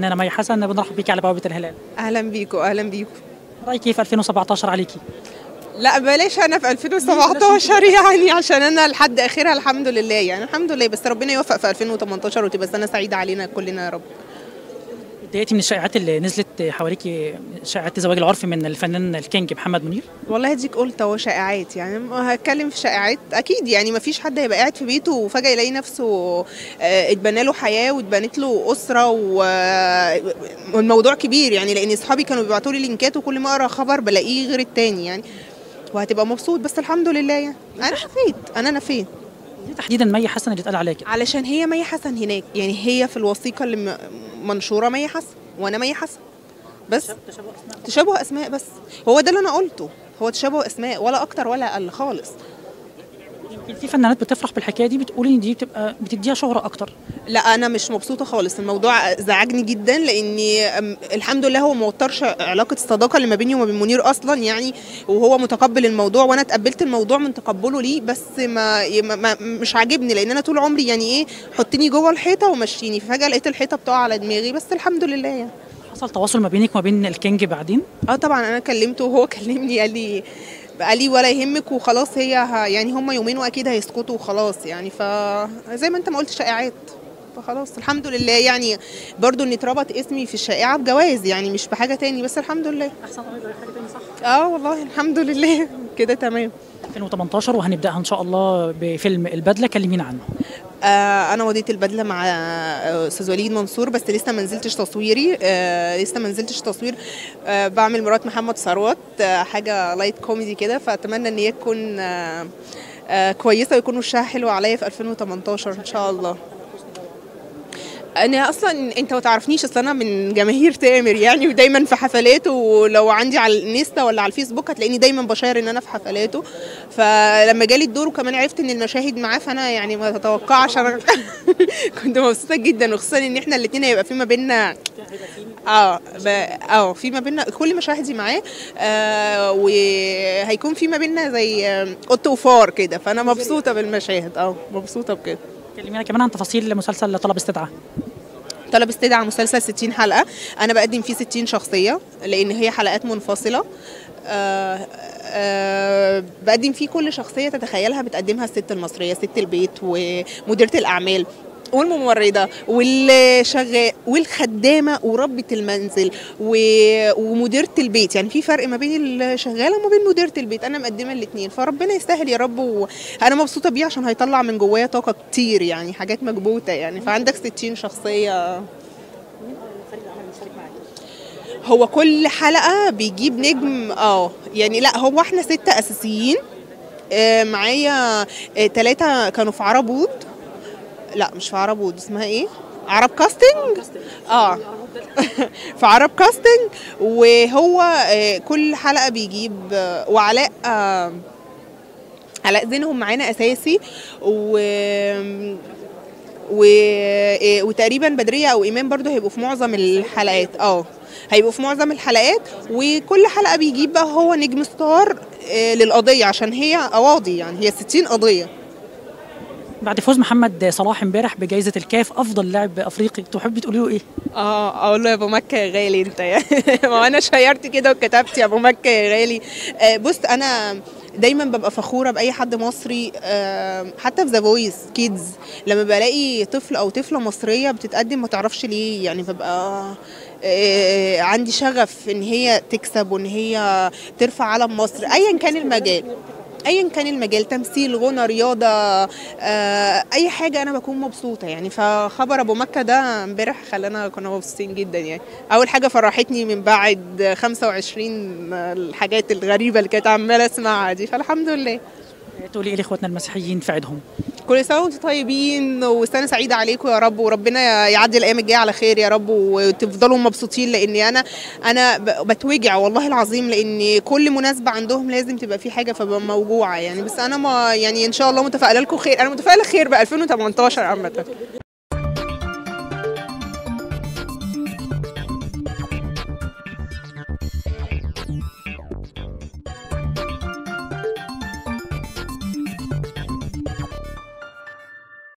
الفنانه مي حسن بنرحب بيكي على بوابه الهلال اهلا بيكوا اهلا بيكوا رايك كيف 2017 عليكي لا بلاش انا في 2017 يعني عشان انا لحد اخرها الحمد لله يعني الحمد لله بس ربنا يوفق في 2018 وتبقى سنه سعيده علينا كلنا يا رب اتضايقتي من الشائعات اللي نزلت حواليكي شائعات الزواج العرفي من الفنان الكينج محمد منير والله هديك قلت هو شائعات يعني ما هتكلم في شائعات اكيد يعني ما فيش حد هيبقى قاعد في بيته وفجاه يلاقي نفسه آه، اتبنى له حياه واتبنت له اسره و- والموضوع كبير يعني لان اصحابي كانوا بيبعتوا لي لينكات وكل ما اقرا خبر بلاقيه غير التاني يعني وهتبقى مبسوط بس الحمد لله يعني انا نفيت انا نفيت دي تحديدا مي حسن اللي اتقال عليها كده علشان هي مي حسن هناك يعني هي في الوثيقه اللي م- منشوره مي حسن وانا مي حسن بس تشابه اسماء بس هو ده اللي انا قلته هو تشابه اسماء ولا اكتر ولا اقل خالص يمكن في فنانات بتفرح بالحكايه دي بتقول ان دي بتبقى بتديها شهره اكتر لا انا مش مبسوطه خالص الموضوع زعجني جدا لاني أم، الحمد لله هو ما وترش علاقه الصداقه اللي ما بيني وما بين منير اصلا يعني وهو متقبل الموضوع وانا اتقبلت الموضوع من تقبله ليه بس ما, ما ما- مش عاجبني لان انا طول عمري يعني ايه حطني جوه الحيطه ومشيني فجاه لقيت الحيطه بتقع على دماغي بس الحمد لله يعني حصل تواصل ما بينك وما بين الكينج بعدين اه طبعا انا كلمته وهو كلمني قال لي قال لي ولا يهمك وخلاص هي ه- يعني هم يومين واكيد هيسكتوا وخلاص يعني فزي ما انت ما قلت شائعات فخلاص الحمد لله يعني برضو ان اتربط اسمي في الشائعه بجواز يعني مش بحاجه تاني بس الحمد لله احسن حاجه تاني صح اه والله الحمد لله كده تمام 2018 وهنبداها ان شاء الله بفيلم البدله كلمينا عنه آه انا وديت البدله مع آه، استاذ وليد منصور بس لسه ما نزلتش تصويري آه لسه ما نزلتش تصوير آه بعمل مرات محمد ثروت آه حاجه لايت كوميدي كده فاتمنى ان هي تكون آه آه كويسه ويكون وشها حلو عليا في 2018 ان شاء الله انا اصلا انت ما تعرفنيش اصلا انا من جماهير تامر يعني ودايما في حفلاته ولو عندي على الانستا ولا على الفيسبوك هتلاقيني دايما بشير ان انا في حفلاته فلما جالي الدور وكمان عرفت ان المشاهد معاه فانا يعني ما تتوقعش انا كنت مبسوطه جدا وخصوصا ان احنا الاثنين هيبقى في ما بيننا اه ب- اه في ما بيننا كل مشاهدي معاه آه وهيكون في ما بيننا زي آه، قط وفار كده فانا مبسوطه بالمشاهد اه مبسوطه بكده كلمينا كمان عن تفاصيل مسلسل طلب استدعاء طلب استدعاء مسلسل 60 حلقة أنا بقدم فيه 60 شخصية لأن هي حلقات منفصلة آه آه بقدم فيه كل شخصية تتخيلها بتقدمها الست المصرية ست البيت ومديرة الأعمال والممرضة والشغال والخدامة وربة المنزل و- ومديرة البيت يعني في فرق ما بين الشغالة وما بين مديرة البيت أنا مقدمة الاتنين فربنا يستاهل يا رب وأنا مبسوطة بيه عشان هيطلع من جوايا طاقة كتير يعني حاجات مكبوتة يعني فعندك 60 شخصية هو كل حلقة بيجيب نجم اه يعني لا هو احنا ستة أساسيين آه، معايا ثلاثة كانوا في عربود لا مش في عربود اسمها ايه؟ عرب كاستنج اه في عرب كاستنج وهو آه، كل حلقة بيجيب آه، وعلاء آه، علاء زينهم معانا اساسي و و... إيه، وتقريبا بدريه او ايمان برضو هيبقوا في معظم الحلقات اه هيبقوا في معظم الحلقات وكل حلقه بيجيب بقى هو نجم ستار آه، للقضيه عشان هي قواضي يعني هي 60 قضيه بعد فوز محمد صلاح امبارح بجائزه الكاف افضل لاعب افريقي تحبي تقولي له ايه اه اقول له يا ابو مكه يا غالي انت يعني ما انا شيرت كده وكتبت يا ابو مكه يا غالي آه بص انا دايما ببقى فخوره باي حد مصري آه حتى في ذا فويس كيدز لما بلاقي طفل او طفله مصريه بتتقدم ما تعرفش ليه يعني ببقى آه عندي شغف ان هي تكسب وان هي ترفع علم مصر ايا كان المجال ايا كان المجال تمثيل غنى رياضه آه، اي حاجه انا بكون مبسوطه يعني فخبر ابو مكه ده امبارح خلانا كنا مبسوطين جدا يعني اول حاجه فرحتني من بعد 25 الحاجات الغريبه اللي كانت عماله اسمعها دي فالحمد لله تقولي ايه لاخواتنا المسيحيين في عيدهم كل سنه وانتم طيبين وسنه سعيده عليكم يا رب وربنا يعدي الايام الجايه على خير يا رب وتفضلوا مبسوطين لاني انا انا ب- بتوجع والله العظيم لان كل مناسبه عندهم لازم تبقى في حاجه فببقى موجوعه يعني بس انا ما يعني ان شاء الله متفائله لكم خير انا متفائله خير ب 2018 عامه